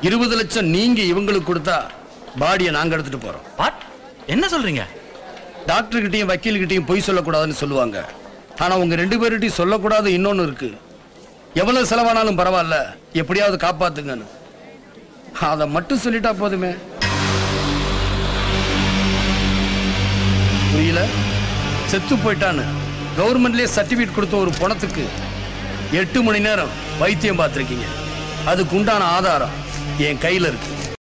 இருபது லட்சம் நீங்க இவங்களுக்கு கொடுத்தா பாடியை நாங்க எடுத்துட்டு போறோம் வாட் என்ன சொல்றீங்க டாக்டர் கிட்டயும் வக்கீல் கிட்டயும் பொய் சொல்லக்கூடாதுன்னு சொல்லுவாங்க ஆனா உங்க ரெண்டு பேர்கிட்டயும் சொல்லக்கூடாது இன்னொன்னு இருக்கு எவ்வளவு செலவானாலும் பரவாயில்ல எப்படியாவது காப்பாத்துங்கன்னு அதை மட்டும் சொல்லிட்டா போதுமே புரியல செத்து போயிட்டான்னு கவர்மெண்ட்லயே சர்டிபிகேட் கொடுத்த ஒரு பணத்துக்கு எட்டு மணி நேரம் வைத்தியம் பார்த்திருக்கீங்க அதுக்கு உண்டான ஆதாரம் என் கையில இருக்கு